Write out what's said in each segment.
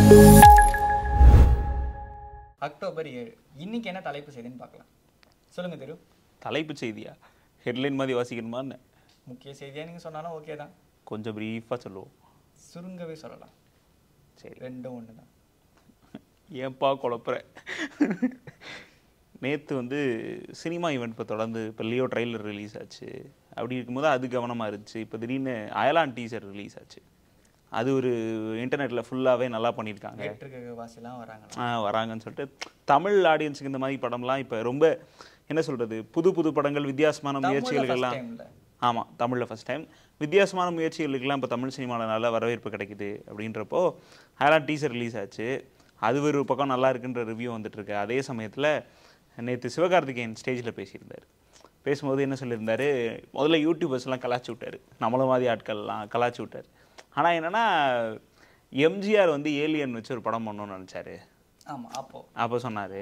October ஏழு இன்னைக்கு என்ன தலைப்பு செய்தின்னு பார்க்கலாம் சொல்லுங்க திரு தலைப்புச் செய்தியா ஹெட்லைன் மாதிரி வாசிக்கணுமான்னு முக்கிய செய்தியா நீங்க சொன்னாலும் ஓகே தான் கொஞ்சம் ப்ரீஃபாக சொல்லுவோம் சுருங்கவே சொல்லலாம் சரி ரெண்டும் ஒன்று தான் ஏன்பா குழப்புற நேற்று வந்து சினிமா ஈவெண்ட் இப்போ தொடர்ந்து இப்போ லியோ ட்ரைலர் ரிலீஸ் ஆச்சு அப்படி இருக்கும்போது அது கவனமாக இருந்துச்சு இப்போ திடீர்னு அயலான் டீசர் ரிலீஸ் ஆச்சு அது ஒரு இன்டர்நெட்டில் ஃபுல்லாகவே நல்லா பண்ணியிருக்காங்க எலக்ட்ரிக் வாசிலாம் வராங்களா ஆ, வராங்கன்னு சொல்லிட்டு தமிழ் ஆடியன்ஸுக்கு இந்த மாதிரி படம்லாம் இப்போ ரொம்ப என்ன சொல்கிறது புது புது படங்கள் வித்தியாசமான முயற்சிகளுக்கெல்லாம் டைம்ல ஆமாம் தமிழில் ஃபஸ்ட் டைம் வித்தியாசமான முயற்சிகளுக்கெல்லாம் இப்போ தமிழ் சினிமாவில் நல்ல வரவேற்பு கிடைக்குது அப்படின்றப்போ அதெல்லாம் டீசர் ரிலீஸ் ஆச்சு அது ஒரு பக்கம் நல்லா இருக்குன்ற ரிவ்யூ வந்துட்டு இருக்கு அதே சமயத்தில் நேற்று சிவகார்த்திகேயன் ஸ்டேஜில் பேசியிருந்தார் பேசும்போது என்ன சொல்லியிருந்தாரு முதல்ல யூடியூபர்ஸ்லாம் கலாச்சி விட்டார் நம்மள மாதிரி ஆட்கள்லாம் கலாச்சி விட்டார் ஆனால் என்னன்னா எம்ஜிஆர் வந்து ஏலியன் வச்சு ஒரு படம் பண்ணணும்னு நினச்சாரு ஆமா அப்போ அப்போ சொன்னார்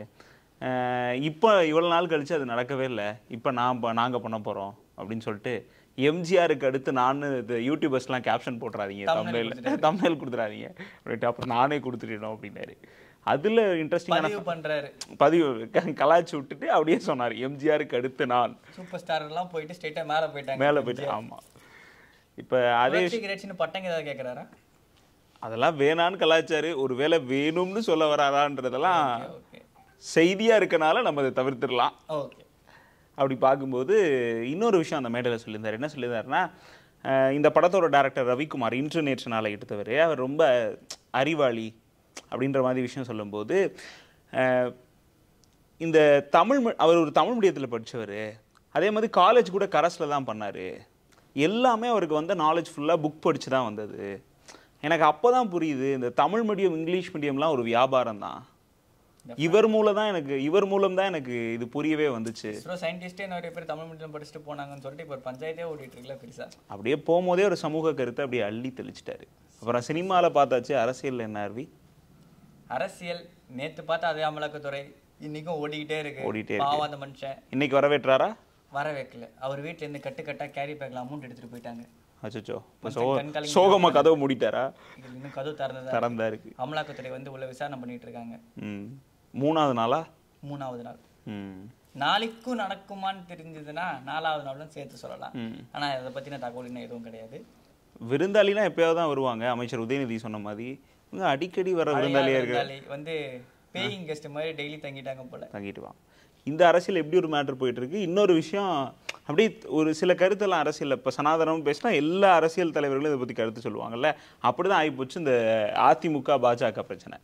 இப்போ இவ்வளோ நாள் கழிச்சு அது நடக்கவே இல்லை இப்போ நான் நாங்கள் பண்ண போகிறோம் அப்படின்னு சொல்லிட்டு எம்ஜிஆருக்கு அடுத்து நான் இது யூடியூபர்ஸ்லாம் கேப்ஷன் போட்டுறாதீங்க Thumbnail தமிழில் தமிழ் கொடுத்துறாதீங்க அப்படின்ட்டு அப்புறம் நானே கொடுத்துட்டேனோ அப்படின்னாரு அதில் இன்ட்ரெஸ்டிங்கான பதிவு பண்றாரு பதிவு க- கலாய்ச்சி விட்டுட்டு அப்படியே சொன்னார் எம்ஜிஆருக்கு அடுத்து நான் சூப்பர் ஸ்டார் எல்லாம் போயிட்டு ஸ்ட்ரெயிட்டா மேல போயிட்டாங்க மேலே போயிட்டு ஆமாம் இப்போ அதே புரட்சி கிரட்சின்னு பட்டங்க ஏதாவது கேக்குறாரா அதெல்லாம் வேணான்னு கலாய்ச்சாரு ஒருவேளை வேணும்னு சொல்ல வராரான்றதெல்லாம் ஓகே செய்தியாக இருக்கனால நம்ம அதை தவிர்த்துடலாம் ஓகே அப்படி பார்க்கும்போது இன்னொரு விஷயம் அந்த மேடையில் சொல்லியிருந்தார் என்ன சொல்லியிருந்தாருன்னா அஹ் இந்த படத்தோட டேரக்டர் ரவிக்குமார் இன்டர்நேஷனலை எடுத்தவர் அவர் ரொம்ப அறிவாளி அப்படின்ற மாதிரி விஷயம் சொல்லும்போது அஹ் இந்த தமிழ் மீ- அவர் ஒரு தமிழ் மீடியத்தில் படிச்சவர் அதே மாதிரி காலேஜ் கூட கரஸில் தான் பண்ணார் எல்லாமே அவருக்கு வந்த நாலேஜ் ஃபுல்லாக புக் படிச்சு தான் வந்தது எனக்கு அப்போ தான் புரியுது இந்த தமிழ் மீடியம் இங்கிலீஷ் மீடியம்லாம் ஒரு வியாபாரம் தான் இவர் மூலம் தான் எனக்கு இவர் மூலம் தான் எனக்கு இது புரியவே வந்துச்சு இஸ்ரோ சயின்டிஸ்டே நிறைய பேர் தமிழ் மீடியம் படிச்சுட்டு போனாங்கன்னு சொல்லிட்டு இப்போ ஒரு பஞ்சாயத்தே ஓடிட்டு இருக்குல்ல பெருசா அப்படியே போகும்போதே ஒரு சமூக கருத்தை அப்படியே அள்ளி தெளிச்சிட்டாரு அப்புறம் சினிமாவில் பார்த்தாச்சு அரசியல் என்ன அருவி அரசியல் நேத்து பார்த்தா அதே அமலாக்கத்துறை இன்னைக்கும் ஓடிக்கிட்டே இருக்கு ஓடிட்டே இருக்கு. பாவம் அந்த மனுஷன் இன்னைக்கு வரவேற்றாரா வர வைக்கல அவர் வீட்ல இருந்து கட்டு கட்டா கேரி பேக்ல அமௌண்ட் எடுத்துட்டு போயிட்டாங்க அச்சோ இப்போ மனுஷன் சோ கண் கலங்கி சோகமா கதவு மூடிட்டாரா இது இன்னும் கதவு திறந்ததா திறந்தா இருக்கு அமலாக்கத்துறை வந்து உள்ள விசாரணை பண்ணிட்டு இருக்காங்க ம் மூணாவது நாளா மூணாவது நாள் ம் நாளைக்கும் நடக்குமான்னு தெரிஞ்சதுன்னா நாலாவது நாளும் சேர்த்து சொல்லலாம் ம். ஆனா இதை பத்தின தகவல் இன்னும் எதுவும் கிடையாது விருந்தாளிலாம் எப்பயாவது தான் வருவாங்க அமைச்சர் உதயநிதி சொன்ன மாதிரி இவங்க அடிக்கடி வர விருந்தாளியா இருக்கு விருந்தாளி வந்து பேயிங் கெஸ்ட் மாதிரி டெய்லி தங்கிட்டாங்க போல தங்கிட்டு வாங்க இந்த அரசியல் எப்படி ஒரு மேட்டர் போயிட்டு இருக்கு இன்னொரு விஷயம் அப்படியே ஒரு சில கருத்தெல்லாம் அரசியல் இப்போ சனாதனம் பேசினா எல்லா அரசியல் தலைவர்களும் இதை பற்றி கருத்து சொல்லுவாங்கல்ல அப்படிதான் ஆகிப்போச்சு இந்த அதிமுக பாஜக பிரச்சனை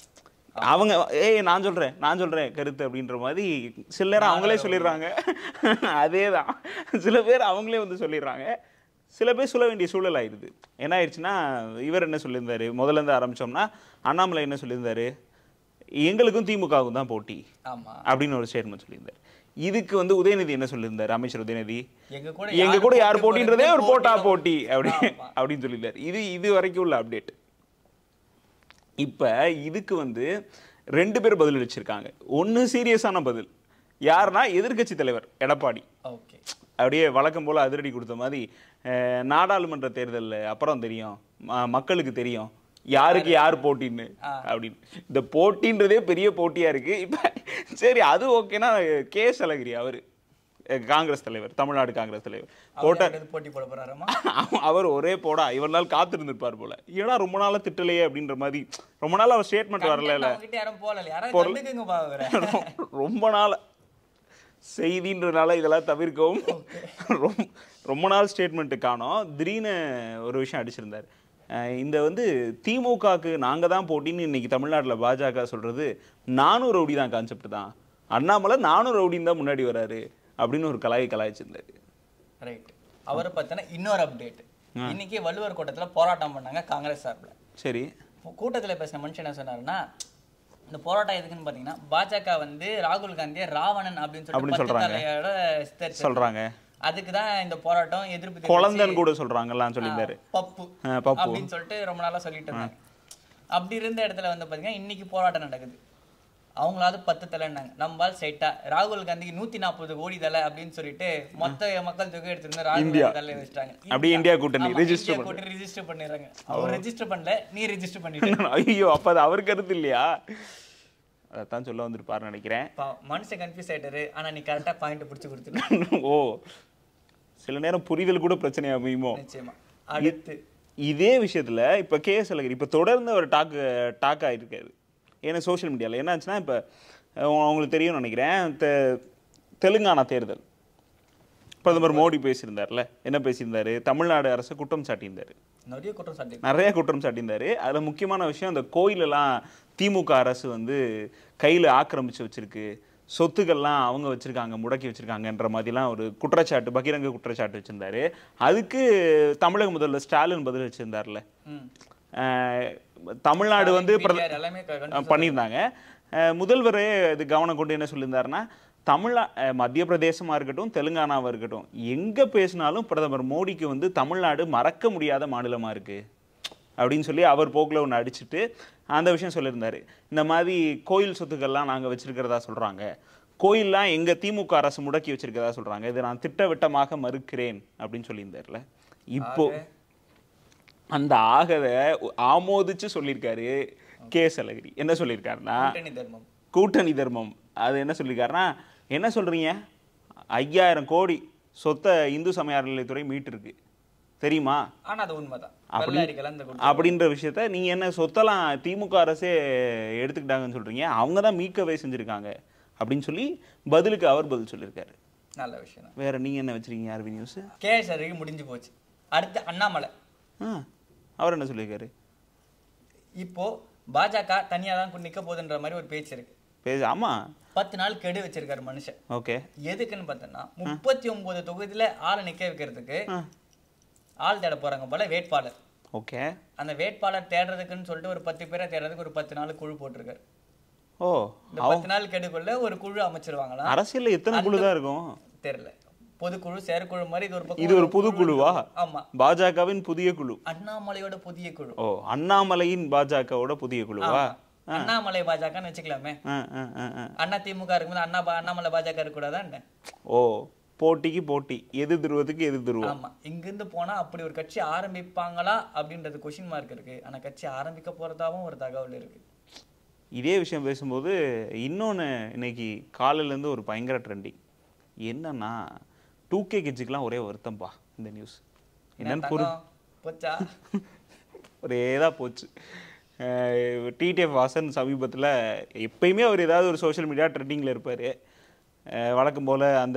அவங்க ஏய் நான் சொல்றேன் நான் சொல்றேன் கருத்து அப்படின்ற மாதிரி சில நேரம் அவங்களே சொல்லிடுறாங்க அதே தான் சில பேர் அவங்களே வந்து சொல்லிடுறாங்க சில பேர் சொல்ல வேண்டிய சூழல் ஆயிடுது என்ன ஆயிடுச்சுன்னா இவர் என்ன சொல்லியிருந்தாரு முதல்ல இருந்து ஆரம்பிச்சோம்னா அண்ணாமலை என்ன சொல்லியிருந்தாரு எங்களுக்கும் திமுகவுக்கும் தான் போட்டி ஆமா அப்படின்னு ஒரு ஸ்டேட்மெண்ட் சொல்லியிருந்தார் இதுக்கு வந்து உதயநிதி என்ன சொல்லியிருந்தார் அமைச்சர் உதயநிதி எங்க கூட எங்க கூட யார் போட்டின்றதே ஒரு போட்டா போட்டி போட்டி அப்படி ஆமா. அப்படின்னு சொல்லியிருந்தார் இது இது வரைக்கும் உள்ள அப்டேட் இப்ப இதுக்கு வந்து ரெண்டு பேர் பதில் அளிச்சிருக்காங்க ஒண்ணு சீரியஸான பதில் யாருன்னா எதிர்க்கட்சி தலைவர் எடப்பாடி ஓகே அப்படியே வழக்கம் போல அதிரடி கொடுத்த மாதிரி அஹ், நாடாளுமன்ற தேர்தல்ல அப்புறம் தெரியும் ம- மக்களுக்கு தெரியும் யாருக்கு யார் போட்டின்னு அப்படின்னு இந்த போட்டின்றதே பெரிய போட்டியா இருக்கு இப்ப சரி அது ஓகேனா கே எஸ் அழகிரி அவரு அஹ், காங்கிரஸ் தலைவர் தமிழ்நாடு காங்கிரஸ் தலைவர் போட்ட போட்டி போட போறாராமா அவ- அவர் ஒரே போடா இவ்வளவு நாள் காத்திருந்திருப்பார் போல ஏன்னா ரொம்ப நாளா திட்டலையே அப்படின்ற மாதிரி ரொம்ப நாள் அவர் ஸ்டேட்மெண்ட் வரல அவங்ககிட்ட யாரும் போகல யாராவது கண்டுக்குங்க பாக்குறேன் ரொம்ப நாள் செய்தின்றனால இதெல்லாம் தவிர்க்கவும் ரொம்ப ரொம்ப நாள் ஸ்டேட்மெண்ட்டு காணோம் திடீர்னு ஒரு விஷயம் அடிச்சிருந்தார் அஹ் இந்த வந்து திமுகக்கு நாங்க தான் போட்டின்னு இன்னைக்கு தமிழ்நாட்டுல பாஜக சொல்றது நானும் ரவுடி தான் கான்செப்ட் தான் அண்ணாமலை நானும் ரவுடின்னு தான் முன்னாடி வராரு அப்படின்னு ஒரு கலாய் கலாய்ச்சிருந்தாரு ரைட் அவரை பத்தின இன்னொரு அப்டேட் இன்னைக்கு வள்ளுவர் கூட்டத்துல போராட்டம் பண்ணாங்க காங்கிரஸ் சார்பில் சரி கூட்டத்துல பேசின மனுஷன் என்ன சொன்னாருன்னா இந்த போராட்டம் எதுக்குன்னு பாத்தீங்கன்னா பாஜக வந்து ராகுல் காந்தியை ராவணன் அப்படின்னு அப்படின்னு சொல்லிட்டு பத்து சொல்றாங்க. தலையோட சித்தரிச்சு சொல்றாங்க அதுக்கு தான் இந்த போராட்டம் எதிர்ப்பு தெரிவிச்சு, குழந்தைன்னு கூட சொல்றாங்கலாம் சொல்லியிருந்தாரு ஆ, பப்பு ஆ, பப்பு. அப்படின்னு சொல்லிட்டு ரொம்ப நாளா சொல்லிட்டு இருந்தாங்க அப்படி இருந்த இடத்துல வந்து பாத்தீங்கன்னா இன்னைக்கு போராட்டம் நடக்குது அவங்களாவது பத்து தலைன்னாங்க நம்மால் ஸ்ட்ரைட்டா ராகுல் காந்திக்கு நூத்தி நாற்பது கோடி தலை அப்படின்னு சொல்லிட்டு மொத்த மக்கள் தொகை எடுத்திருந்து ராகுல் இந்தியா. காந்தி தலையில வச்சிட்டாங்க அப்படியே இந்தியா கூட்டணி ஆமா, register இந்தியா பண்ணு. கூட்டணி ரெஜிஸ்டர் பண்ணிடுறாங்க அவர் ரெஜிஸ்டர் பண்ணல நீ ரெஜிஸ்டர் பண்ணிட்டு ஐயோ அப்ப அது அவர் கருத்து இல்லையா அதைத்தான் சொல்ல வந்திருப்பாருன்னு நினைக்கிறேன் பாவம், மனுஷன் கன்ஃபியூஸ் ஆயிட்டாரு ஆனா நீ கரெக்டா பாயிண்ட் புடிச்சு கொடுத்துருக்க ஓ சில நேரம் புரிதல் கூட பிரச்சனை அமையுமோ நிச்சயமா அடுத்து இதே விஷயத்துல இப்ப கே எஸ் அழகிரி இப்ப தொடர்ந்து அவர் டாக் டாக் ஆயிருக்காரு ஏன்னா சோஷியல் மீடியால என்ன ஆச்சுன்னா இப்ப அஹ் உங்களுக்கு தெரியும்னு நினைக்கிறேன் தெ- தெலுங்கானா தேர்தல் பிரதமர் மோடி பேசியிருந்தார்ல என்ன பேசியிருந்தாரு தமிழ்நாடு அரசு குற்றம் சாட்டியிருந்தாரு நிறைய குற்றம் சாட்டி நிறைய குற்றம் சாட்டியிருந்தாரு அதுல முக்கியமான விஷயம் அந்த கோயிலெல்லாம் திமுக அரசு வந்து கையில ஆக்கிரமிச்சு வச்சிருக்கு சொத்துக்கள்லாம் அவங்க வச்சிருக்காங்க முடக்கி வச்சிருக்காங்கன்ற மாதிரிலாம் ஒரு குற்றச்சாட்டு பகிரங்க குற்றச்சாட்டு வச்சிருந்தாரு அதுக்கு தமிழக முதல்வர் ஸ்டாலின் பதில் வச்சிருந்தார்ல ம் அஹ் தமிழ்நாடு வந்து பிரத- PTR எல்லாமே க- அஹ் பண்ணியிருந்தாங்க அஹ் முதல்வரே இது கவனம் கொண்டு என்ன சொல்லியிருந்தாருன்னா தமிழ்நா அஹ் மத்திய பிரதேசமா இருக்கட்டும் தெலுங்கானாவா இருக்கட்டும் எங்க பேசினாலும் பிரதமர் மோடிக்கு வந்து தமிழ்நாடு மறக்க முடியாத மாநிலமா இருக்கு அப்படின்னு சொல்லி அவர் போக்குல ஒன்று அடிச்சுட்டு அந்த விஷயம் சொல்லியிருந்தாரு இந்த மாதிரி கோயில் சொத்துக்கள்லாம் நாங்க வச்சிருக்கிறதா சொல்றாங்க கோயில்லாம் எங்க திமுக அரசு முடக்கி வச்சிருக்கிறதா சொல்றாங்க இதை நான் திட்டவட்டமாக மறுக்கிறேன் அப்படின்னு சொல்லியிருந்தாருல இப்போ அந்த ஆகத ஆமோதிச்சு சொல்லியிருக்காரு கே எஸ் அழகிரி என்ன சொல்லியிருக்காருன்னா கூட்டணி தர்மம் கூட்டணி தர்மம் அது என்ன சொல்லியிருக்காருன்னா என்ன சொல்றீங்க ஐயாயிரம் கோடி சொத்தை இந்து சமய அறநிலையத்துறை மீட்டிருக்கு தெரியுமா ஆனா அது உண்மைதான் அப்படி- வெள்ளாரி கலந்த கூட்டம் அப்படின்ற விஷயத்த நீங்க என்ன சொத்தெல்லாம் திமுக அரசே எடுத்துக்கிட்டாங்கன்னு சொல்றீங்க அவங்க தான் மீட்கவே செஞ்சிருக்காங்க அப்படின்னு சொல்லி பதிலுக்கு அவர் பதில் சொல்லியிருக்காரு நல்ல விஷயம் தான் வேற நீங்க என்ன வச்சிருக்கீங்க ஆர்வி நியூஸ் கேஎஸ் அருகே முடிஞ்சு போச்சு அடுத்து அண்ணாமலை அவர் என்ன சொல்லியிருக்காரு இப்போ பாஜக தனியா தான் நிக்க போகுதுன்ற மாதிரி ஒரு பேச்சு இருக்கு பேச ஆமா பத்து நாள் கெடு வச்சிருக்காரு மனுஷன் ஓகே எதுக்குன்னு பார்த்தோம்னா முப்பத்தி ஒன்பது தொகுதியில ஆளை நிக்க வைக்கிறதுக்கு ஆள் தேட போறாங்க போல வேட்பாளர் ஓகே அந்த வேட்பாளர் தேடுறதுக்குன்னு சொல்லிட்டு ஒரு பத்து பேரை தேடுறதுக்கு ஒரு பத்து நாள் குழு போட்டிருக்காரு ஓ இந்த பத்து நாள் கெடுக்குள்ள ஒரு குழு அமைச்சிருவாங்களாம் அரசியல்ல எத்தனை குழு தான் இருக்கும் தெரியல பொதுக்குழு செயற்குழு மாதிரி இது ஒரு பக்கம் இது ஒரு புது குழுவா ஆமா பாஜகவின் புதிய குழு அண்ணாமலையோட புதிய குழு ஓ அண்ணாமலையின் பாஜகவோட புதிய குழுவா அண்ணாமலை பாஜகன்னு வச்சுக்கலாமே ஆ, ஆ, ஆ, ஆ. அண்ணா திமுக இருக்கும்போது அண்ணா பா- அண்ணாமலை பாஜக இருக்கக்கூடாதான் ஓ போட்டிக்கு போட்டி எது துருவத்துக்கு எது துருவம் ஆமா இங்கிருந்து போனா அப்படி ஒரு கட்சி ஆரம்பிப்பாங்களா அப்படின்றது கொஸ்டின் மார்க் இருக்கு ஆனா கட்சி ஆரம்பிக்க போறதாவும் ஒரு தகவல் இருக்கு இதே விஷயம் பேசும்போது இன்னொன்னு இன்னைக்கு காலையில இருந்து ஒரு பயங்கர ட்ரெண்டிங் என்னன்னா டூ கே கிட்ஸுக்கெல்லாம் ஒரே வருத்தம்பா இந்த நியூஸ் என்னன்னு புரி தங்கம், போச்சா ஒரே தான் போச்சு டிடிஎஃப் வாசன் சமீபத்தில் எப்பயுமே அவர் ஏதாவது ஒரு சோஷியல் மீடியா ட்ரெண்டிங்கில் இருப்பார் வழக்கம் போல் அந்த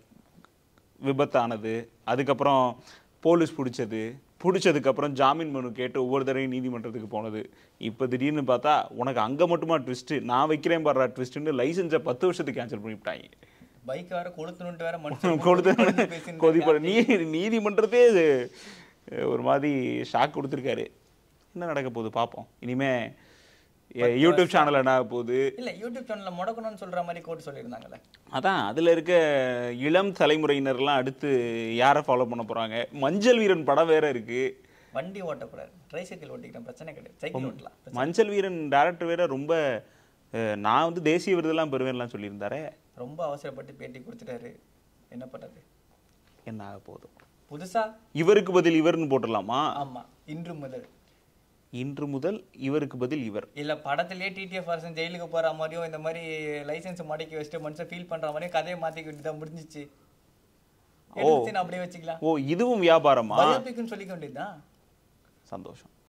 விபத்தானது அதுக்கப்புறம் போலீஸ் பிடிச்சது பிடிச்சதுக்கப்புறம் ஜாமீன் மனு கேட்டு ஒவ்வொரு தடவையும் நீதிமன்றத்துக்கு போனது இப்போ திடீர்னு பார்த்தா உனக்கு அங்கே மட்டுமா ட்விஸ்ட்டு நான் வைக்கிறேன் பாடுறா ட்விஸ்ட்டுன்னு லைசன்ஸை பத்து வருஷத்துக்கு கேன்சல் பண்ணிவிட்டாங்க பைக் வேற கொளுத்துனுட்டு வேற மனுஷன் கொடுத்து பேசின்னு கொதிப்பட நீ நீதிமன்றத்தே இது, அஹ், ஒரு மாதிரி ஷாக் கொடுத்துருக்காரு என்ன நடக்க போகுது பார்ப்போம் இனிமே அஹ், யூடியூப் சேனல் என்ன ஆக போகுது இல்ல யூடியூப் சேனல்ல முடக்கணும்னு சொல்ற மாதிரி கோட் சொல்லியிருந்தாங்கல்ல அதான் அதுல இருக்க இளம் தலைமுறையினர்லாம் அடுத்து யாரை ஃபாலோ பண்ண போறாங்க மஞ்சள் வீரன் படம் வேற இருக்கு வண்டி ஓட்டக்கூடாது ட்ரைசைக்கிள் ஓட்டிக்கிறேன் பிரச்சனை கிடையாது சைக்கிள் ஓட்டலாம் மஞ்சள் வீரன் டேரக்டர் வேற ரொம்ப அஹ், நான் வந்து தேசிய விருதெல்லாம் பெறுவேன்லாம் சொல்லியிருந்தாரே ரொம்ப அவசரப்பட்டு பேட்டி கொடுத்துட்டாரு என்ன பண்றது என்ன ஆக போகுது புதுசா இவருக்கு பதில் இவர்னு போட்டுடலாமா ஆமா இன்று முதல் இன்று முதல் இவருக்கு பதில் இவர் இல்ல படத்திலேயே டிடிஎஃப் அரசன் ஜெயிலுக்கு போற மாதிரியும் இந்த மாதிரி லைசென்ஸ் மடக்கி வச்சுட்டு மனுஷன் ஃபீல் பண்ற மாதிரியும் கதையை மாத்திக்க வேண்டியதான் முடிஞ்சிச்சு எடுத்து நான் அப்படியே வச்சுக்கலாம் ஓ இதுவும் வியாபாரமா பயோபிக்னு சொல்லிக்க வேண்டியதுதான் சந்தோஷம்